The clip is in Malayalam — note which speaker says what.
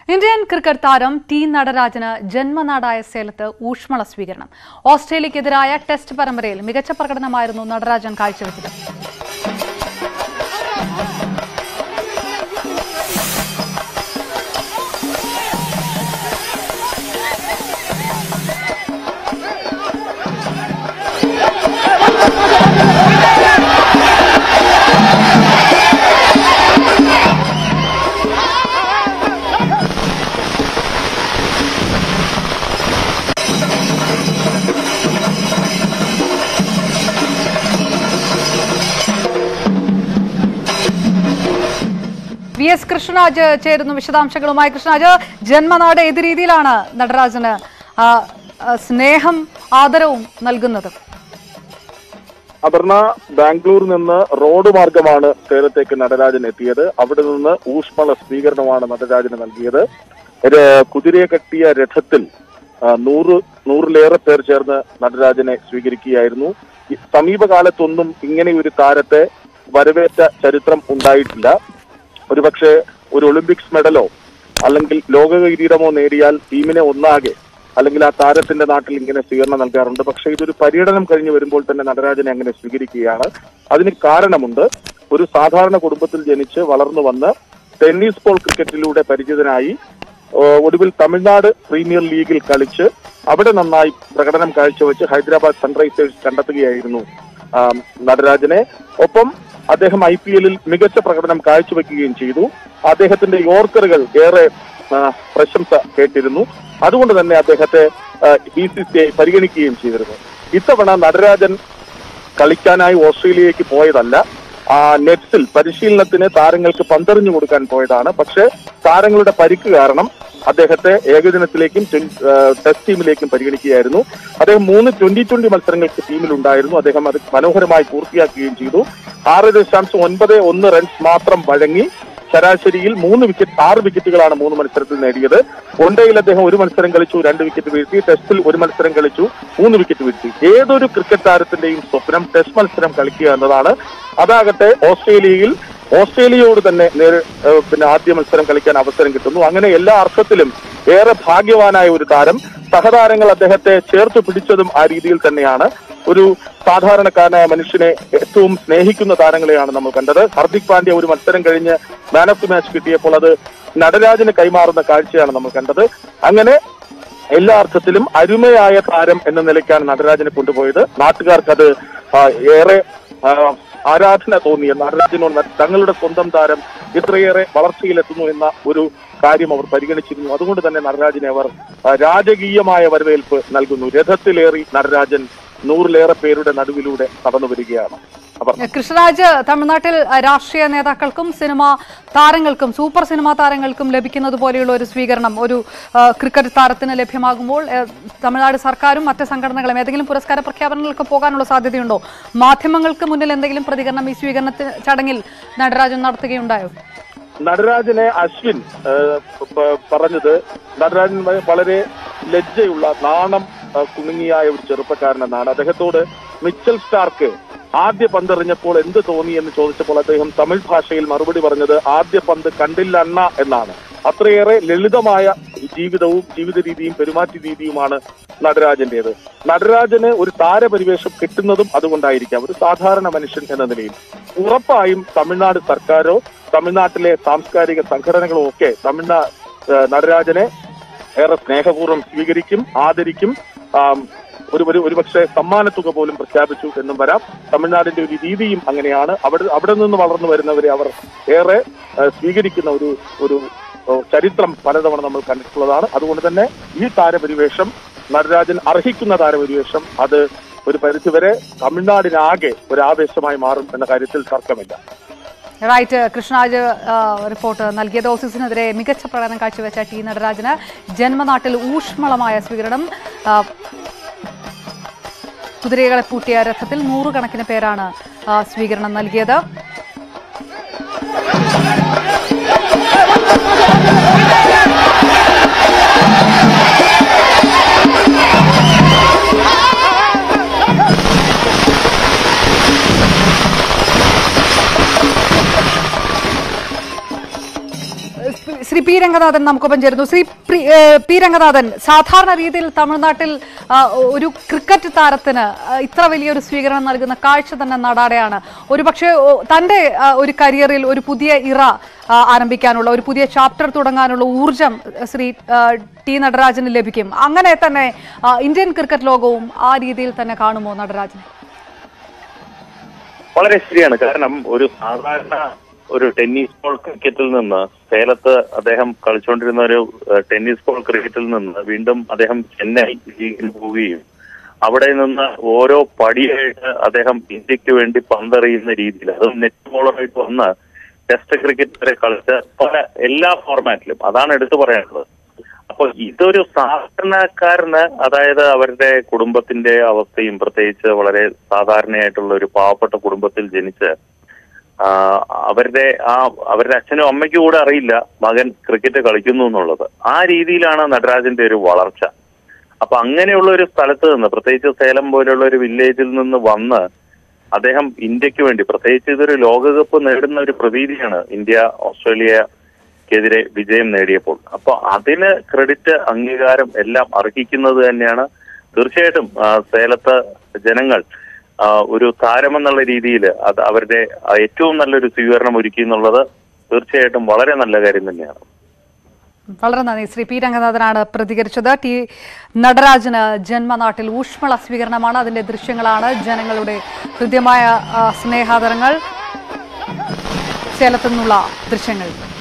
Speaker 1: ഇന്ത്യൻ ക്രിക്കറ്റ് താരം ടി നടരാജന് ജന്മനാടായ സേലത്ത് ഊഷ്മള സ്വീകരണം ഓസ്ട്രേലിയക്കെതിരായ ടെസ്റ്റ് പരമ്പരയിൽ മികച്ച പ്രകടനമായിരുന്നു നടരാജൻ കാഴ്ചവെച്ചത് വി എസ് കൃഷ്ണരാജ് ചേരുന്നു വിശദാംശങ്ങളുമായി കൃഷ്ണരാജ് ജന്മനാട് ഏത് രീതിയിലാണ് നടരാജന് ആ, ആ, സ്നേഹം ആദരവും നൽകുന്നത്
Speaker 2: അപർണ ബാംഗ്ലൂരിൽ നിന്ന് റോഡ് മാർഗമാണ് സേലത്തേക്ക് നടരാജൻ എത്തിയത് അവിടെ നിന്ന് ഊഷ്മള സ്വീകരണമാണ് നടരാജന് നൽകിയത് ഒരു കുതിരയെ കെട്ടിയ രഥത്തിൽ ആ, നൂറ് നൂറിലേറെ പേർ ചേർന്ന് നടരാജനെ സ്വീകരിക്കുകയായിരുന്നു ഈ സമീപകാലത്തൊന്നും ഇങ്ങനെ ഒരു താരത്തെ വരവേറ്റ ചരിത്രം ഉണ്ടായിട്ടില്ല ഒരുപക്ഷെ ഒരു ഒളിമ്പിക്സ് മെഡലോ അല്ലെങ്കിൽ ലോക കിരീടമോ നേടിയാൽ ടീമിനെ ഒന്നാകെ അല്ലെങ്കിൽ ആ താരത്തിന്റെ നാട്ടിൽ ഇങ്ങനെ സ്വീകരണം നൽകാറുണ്ട് പക്ഷേ ഇതൊരു പര്യടനം കഴിഞ്ഞ് വരുമ്പോൾ തന്നെ നടരാജനെ അങ്ങനെ സ്വീകരിക്കുകയാണ് അതിന് കാരണമുണ്ട് ഒരു സാധാരണ കുടുംബത്തിൽ ജനിച്ച് വളർന്നു വന്ന് ടെന്നീസ് ബോൾ ക്രിക്കറ്റിലൂടെ പരിചിതനായി ഏഹ് ഒടുവിൽ തമിഴ്നാട് പ്രീമിയർ ലീഗിൽ കളിച്ച് അവിടെ നന്നായി പ്രകടനം കാഴ്ചവെച്ച് ഹൈദരാബാദ് സൺറൈസേഴ്സ് കണ്ടെത്തുകയായിരുന്നു ആം, നടരാജനെ ഒപ്പം അദ്ദേഹം ഐ പി എല്ലിൽ മികച്ച പ്രകടനം കാഴ്ചവെക്കുകയും ചെയ്തു അദ്ദേഹത്തിന്റെ യോർക്കറുകൾ ഏറെ ആ, പ്രശംസ കേട്ടിരുന്നു അതുകൊണ്ട് തന്നെ അദ്ദേഹത്തെ ബി സി സി ഐ പരിഗണിക്കുകയും ചെയ്തിരുന്നു ഇത്തവണ നടരാജൻ കളിക്കാനായി ഓസ്ട്രേലിയയിലേക്ക് പോയതല്ല ആ നെറ്റ്സിൽ പരിശീലനത്തിന് താരങ്ങൾക്ക് പന്തെറിഞ്ഞു കൊടുക്കാൻ പോയതാണ് പക്ഷേ താരങ്ങളുടെ പരിക്ക് കാരണം അദ്ദേഹത്തെ ഏകദിനത്തിലേക്കും ട്വൻ- ആ, ടെസ്റ്റ് ടീമിലേക്കും പരിഗണിക്കുകയായിരുന്നു അദ്ദേഹം മൂന്ന് ട്വന്റി ട്വന്റി മത്സരങ്ങൾക്ക് ടീമിലുണ്ടായിരുന്നു അദ്ദേഹം അത് മനോഹരമായി പൂർത്തിയാക്കുകയും ചെയ്തു ആറ് ദശാംശം ഒൻപത് ഒന്ന് റൺസ് മാത്രം വഴങ്ങി ശരാശരിയിൽ മൂന്ന് വിക്കറ്റ് ആറ് വിക്കറ്റുകളാണ് മൂന്ന് മത്സരത്തിൽ നേടിയത് വൺഡേയിൽ അദ്ദേഹം ഒരു മത്സരം കളിച്ചു രണ്ട് വിക്കറ്റ് വീഴ്ത്തി ടെസ്റ്റിൽ ഒരു മത്സരം കളിച്ചു മൂന്ന് വിക്കറ്റ് വീഴ്ത്തി ഏതൊരു ക്രിക്കറ്റ് താരത്തിന്റെയും സ്വപ്നം ടെസ്റ്റ് മത്സരം കളിക്കുക എന്നതാണ് അതാകട്ടെ ഓസ്ട്രേലിയയിൽ ഓസ്ട്രേലിയയോട് തന്നെ നേരെ ഏഹ്, പിന്നെ ആദ്യ മത്സരം കളിക്കാൻ അവസരം കിട്ടുന്നു അങ്ങനെ എല്ലാ അർത്ഥത്തിലും ഏറെ ഭാഗ്യവാനായ ഒരു താരം സഹതാരങ്ങൾ അദ്ദേഹത്തെ ചേർത്ത് പിടിച്ചതും ആ രീതിയിൽ തന്നെയാണ് ഒരു സാധാരണക്കാരനായ മനുഷ്യനെ ഏറ്റവും സ്നേഹിക്കുന്ന താരങ്ങളെയാണ് നമ്മൾ കണ്ടത് ഹർദിക് പാണ്ഡ്യ ഒരു മത്സരം കഴിഞ്ഞ് മാൻ ഓഫ് ദി മാച്ച് കിട്ടിയപ്പോൾ അത് നടരാജന് കൈമാറുന്ന കാഴ്ചയാണ് നമ്മൾ കണ്ടത് അങ്ങനെ എല്ലാ അർത്ഥത്തിലും അരുമയായ താരം എന്ന നിലയ്ക്കാണ് നടരാജനെ കൊണ്ടുപോയത് നാട്ടുകാർക്ക് അത് ആ, ഏറെ ആ, ആരാധന തോന്നിയ നടരാജനോട് തങ്ങളുടെ സ്വന്തം താരം ഇത്രയേറെ വളർച്ചയിലെത്തുന്നു എന്ന ഒരു കാര്യം അവർ പരിഗണിച്ചിരുന്നു അതുകൊണ്ട് തന്നെ നടരാജനെ അവർ ആ, രാജകീയമായ വരവേൽപ്പ് നൽകുന്നു രഥത്തിലേറി നടരാജൻ നൂറിലേറെ പേരുടെ നടുവിലൂടെ കടന്നു വരികയാണ് അവർ
Speaker 1: കൃഷ്ണരാജ് തമിഴ്നാട്ടിൽ അഹ്, രാഷ്ട്രീയ നേതാക്കൾക്കും സിനിമ താരങ്ങൾക്കും സൂപ്പർ സിനിമാ താരങ്ങൾക്കും ലഭിക്കുന്നത് പോലെയുള്ള ഒരു സ്വീകരണം ഒരു അഹ്, ക്രിക്കറ്റ് താരത്തിന് ലഭ്യമാകുമ്പോൾ അഹ്, തമിഴ്നാട് സർക്കാരും മറ്റ് സംഘടനകളും ഏതെങ്കിലും പുരസ്കാര പ്രഖ്യാപനങ്ങൾക്ക് പോകാനുള്ള സാധ്യതയുണ്ടോ മാധ്യമങ്ങൾക്ക് മുന്നിൽ എന്തെങ്കിലും പ്രതികരണം ഈ സ്വീകരണത്തിന് ചടങ്ങിൽ നടരാജൻ നടത്തുകയുണ്ടായോ
Speaker 2: നടരാജനെ അശ്വിൻ ഏഹ്, പ- പറഞ്ഞത് നടരാജൻ വ- വളരെ ലജ്ജയുള്ള നാണം ആ, കുണുങ്ങിയായ ഒരു ചെറുപ്പക്കാരനെന്നാണ് അദ്ദേഹത്തോട് മിച്ചൽ സ്റ്റാർക്ക് ആദ്യ പന്തെറിഞ്ഞപ്പോൾ എന്ത് തോന്നി എന്ന് ചോദിച്ചപ്പോൾ അദ്ദേഹം തമിഴ് ഭാഷയിൽ മറുപടി പറഞ്ഞത് ആദ്യ പന്ത് കണ്ടില്ല അണ്ണ എന്നാണ് അത്രയേറെ ലളിതമായ ജീവിതവും ജീവിത രീതിയും പെരുമാറ്റ രീതിയുമാണ് നടരാജന്റേത് നടരാജന് ഒരു താരപരിവേഷം കിട്ടുന്നതും അതുകൊണ്ടായിരിക്കാം ഒരു സാധാരണ മനുഷ്യൻ എന്ന നിലയിൽ ഉറപ്പായും തമിഴ്നാട് സർക്കാരോ തമിഴ്നാട്ടിലെ സാംസ്കാരിക സംഘടനകളോ ഒക്കെ തമിഴ്നാട് നടരാജനെ ഏറെ സ്നേഹപൂർവ്വം സ്വീകരിക്കും ആദരിക്കും ആം, ഒരു ഒരു ഒരുപക്ഷെ സമ്മാനത്തുക പോലും പ്രഖ്യാപിച്ചു എന്നും വരാം തമിഴ്നാടിന്റെ ഒരു രീതിയും അങ്ങനെയാണ് അവിടെ അവിടെ നിന്ന് വളർന്നു വരുന്നവരെ അവർ ഏറെ ആ, സ്വീകരിക്കുന്ന ഒരു ഒരു ഓ, ചരിത്രം പലതവണ നമ്മൾ കണ്ടിട്ടുള്ളതാണ് അതുകൊണ്ട് തന്നെ ഈ താരപരിവേഷം നടരാജൻ അർഹിക്കുന്ന താരപരിവേഷം അത് ഒരു പരിധിവരെ തമിഴ്നാടിനാകെ ഒരു ആവേശമായി മാറും എന്ന കാര്യത്തിൽ തർക്കമില്ല
Speaker 1: റൈറ്റ് കൃഷ്ണരാജ് ആ, റിപ്പോർട്ട് നൽകിയത് ഓസീസിനെതിരെ മികച്ച പ്രകടനം കാഴ്ചവെച്ച ടി നടരാജന് ജന്മനാട്ടിൽ ഊഷ്മളമായ സ്വീകരണം ആ, കുതിരകളെ പൂട്ടിയ രഥത്തിൽ നൂറുകണക്കിന് പേരാണ് ആ, സ്വീകരണം നൽകിയത് ശ്രീ പി രംഗ രംഗനാഥൻ നമുക്കൊപ്പം ചേരുന്നു ശ്രീ പ്രി- ഏ, പി രംഗനാഥൻ സാധാരണ രീതിയിൽ തമിഴ്നാട്ടിൽ ആ, ഒരു ക്രിക്കറ്റ് താരത്തിന് ആ, ഇത്ര വലിയൊരു സ്വീകരണം നൽകുന്ന കാഴ്ച തന്നെ നടാടെയാണ് ഒരുപക്ഷെ ഓ, തന്റെ ആ, ഒരു കരിയറിൽ ഒരു പുതിയ ഇറ ആ, ആരംഭിക്കാനുള്ള ഒരു പുതിയ ചാപ്റ്റർ തുടങ്ങാനുള്ള ഊർജം ശ്രീ ആ, ടി നടരാജന് ലഭിക്കും അങ്ങനെ തന്നെ ആ, ഇന്ത്യൻ ക്രിക്കറ്റ് ലോകവും ആ രീതിയിൽ തന്നെ കാണുമോ നടരാജനെ
Speaker 3: വളരെ ശരിയാണ് കാരണം ഒരു സാധാരണ ഒരു ടെന്നീസ് ബോൾ ക്രിക്കറ്റിൽ നിന്ന് സേലത്ത് അദ്ദേഹം കളിച്ചുകൊണ്ടിരുന്ന ഒരു ഏഹ്, ടെന്നീസ് ബോൾ ക്രിക്കറ്റിൽ നിന്ന് വീണ്ടും അദ്ദേഹം ചെന്നൈ ലീഗിൽ പോവുകയും അവിടെ നിന്ന് ഓരോ പടിയായിട്ട് അദ്ദേഹം ഇന്ത്യക്ക് വേണ്ടി പന്തെറിയുന്ന രീതിയിൽ അതും നെറ്റ് ബോളറായിട്ട് വന്ന് ടെസ്റ്റ് ക്രിക്കറ്റ് വരെ കളിച്ച പല എല്ലാ ഫോർമാറ്റിലും അതാണ് എടുത്തു പറയാനുള്ളത് അപ്പൊ ഇതൊരു സാധാരണക്കാരന് അതായത് അവരുടെ കുടുംബത്തിന്റെ അവസ്ഥയും പ്രത്യേകിച്ച് വളരെ സാധാരണയായിട്ടുള്ള ഒരു പാവപ്പെട്ട കുടുംബത്തിൽ ജനിച്ച് ആ, അവരുടെ ആ അവരുടെ അച്ഛനും അമ്മയ്ക്കും കൂടെ അറിയില്ല മകൻ ക്രിക്കറ്റ് കളിക്കുന്നു എന്നുള്ളത് ആ രീതിയിലാണ് നടരാജന്റെ ഒരു വളർച്ച അപ്പൊ അങ്ങനെയുള്ള ഒരു സ്ഥലത്ത് നിന്ന് പ്രത്യേകിച്ച് സേലം പോലെയുള്ള ഒരു വില്ലേജിൽ നിന്ന് വന്ന് അദ്ദേഹം ഇന്ത്യക്ക് വേണ്ടി പ്രത്യേകിച്ച് ഇതൊരു ലോകകപ്പ് നേടുന്ന ഒരു പ്രതീതിയാണ് ഇന്ത്യ ഓസ്ട്രേലിയക്കെതിരെ വിജയം നേടിയപ്പോൾ അപ്പൊ അതിന് ക്രെഡിറ്റ് അംഗീകാരം എല്ലാം അർഹിക്കുന്നത് തന്നെയാണ് തീർച്ചയായിട്ടും ആ, സേലത്ത് ജനങ്ങൾ ആ, ഒരു താരമെന്നുള്ള രീതിയിൽ അത് അവരുടെ ആ, ഏറ്റവും നല്ലൊരു സ്വീകരണം ഒരുക്കി എന്നുള്ളത് തീർച്ചയായിട്ടും വളരെ നല്ല കാര്യം തന്നെയാണ്
Speaker 1: വളരെ നന്ദി ശ്രീ പി രംഗനാഥനാണ് പ്രതികരിച്ചത് ടി നടരാജന് ജന്മനാട്ടിൽ ഊഷ്മള സ്വീകരണമാണ് അതിന്റെ ദൃശ്യങ്ങളാണ് ജനങ്ങളുടെ ഹൃദ്യമായ ആ, സ്നേഹാദരങ്ങൾ സേലത്തു നിന്നുള്ള ദൃശ്യങ്ങൾ